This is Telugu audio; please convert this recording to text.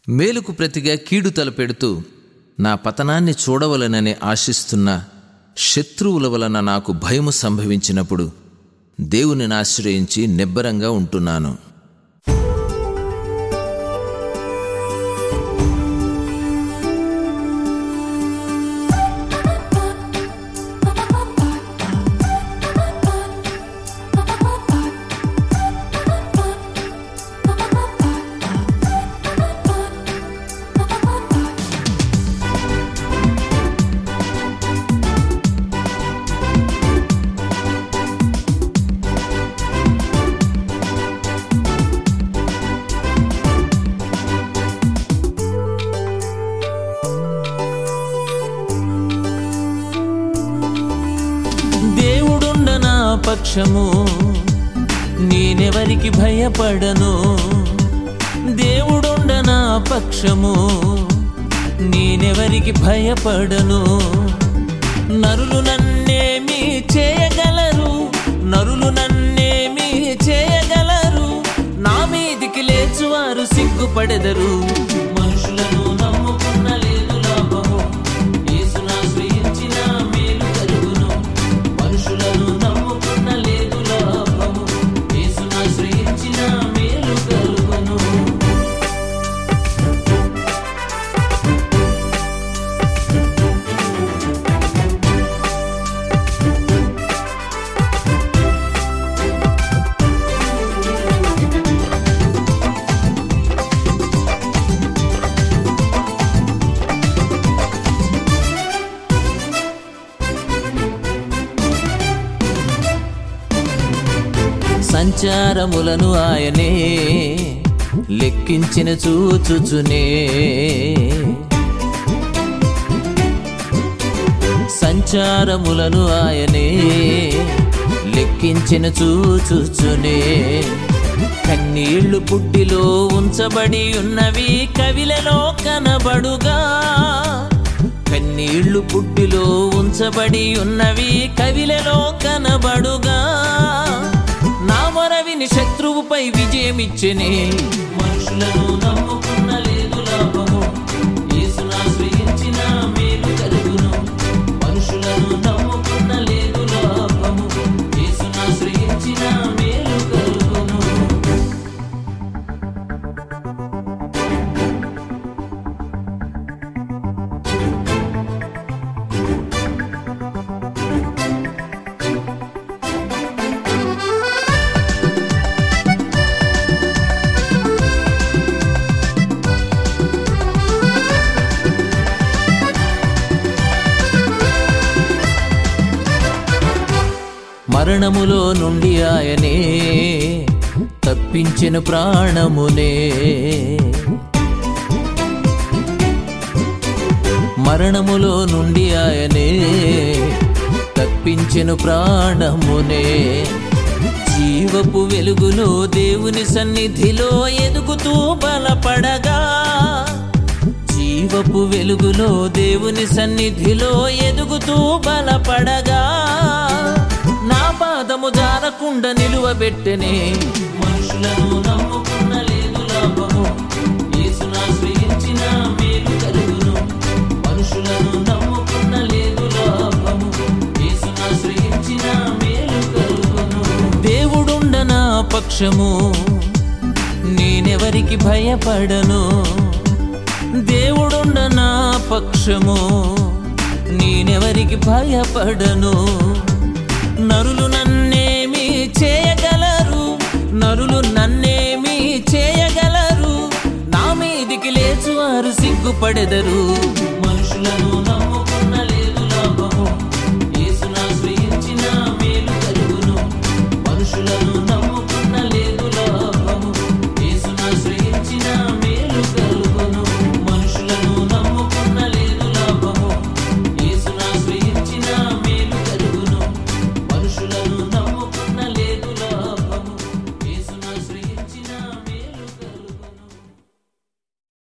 మేలుకు ప్రతిగా కీడు తలపెడుతూ నా పతనాన్ని చూడవలనని ఆశిస్తున్న శత్రువుల వలన నాకు భయము సంభవించినప్పుడు దేవునిని ఆశ్రయించి నిబ్బరంగా ఉంటున్నాను దేవుడుండ నా పక్షము నేనెవరికి భయపడను దేవుడుండ నా పక్షము నేనెవరికి భయపడను నరులు నన్నేమి చేయగలరు నరులు నన్నేమి చేయగలరు నా మీదికి లేచువారు సిగ్గుపడెదరు మనుషులను నమ్ముకున్న లేదు లాభము యేసును ఆశ్రయించిన మేలు కలుగును మనుషులను నమ్ముకున్న లేదు లాభము యేసును ఆశ్రయించిన మేలు కలుగును సంచారములను ఆయనే లెక్కించిన చూచుచునే సంచారములను ఆయనే లెక్కించిన చూచుచునే కన్నీళ్లు పుట్టిలో ఉంచబడి ఉన్నవి కవిలలో కనబడుగా కన్నీళ్లు పుట్టిలో ఉంచబడి ఉన్నవి కవిలలో కనబడుగా నా మొరవిని శత్రువుపై విజయమిచ్చనే మనుషులను నమ్ముకున్న లేదు లాభము యేసును ఆశ్రయించిన మేలు కలుగును మనుషులను నమ్ముకున్న లేదు లాభము యేసును ఆశ్రయించిన మేలు కలుగును మరణములో నుండి ఆయనే తప్పించిన ప్రాణమునే మరణములో నుండి ఆయనే తప్పించిన ప్రాణమునే జీవపు వెలుగులో దేవుని సన్నిధిలో ఎదుగుతూ బలపడగా జీవపు వెలుగులో దేవుని సన్నిధిలో ఎదుగుతూ బలపడగా నా పాదము జారకుండా నిలువబెట్టెనే మనుషులను నమ్ముకున్న లేదు లాభము యేసును ఆశ్రయించిన మేలు కలుగును మనుషులను నమ్ముకున్న లేదు లాభము యేసును ఆశ్రయించిన మేలు కలుగును దేవుడుండ నా పక్షము నేనెవరికి భయపడను దేవుడుండ నా పక్షము నేనెవరికి భయపడను నరులు నన్నేమి చేయగలరు నరులు నన్నేమి చేయగలరు నా మీదికి లేచువారు సిగ్గుపడెదరు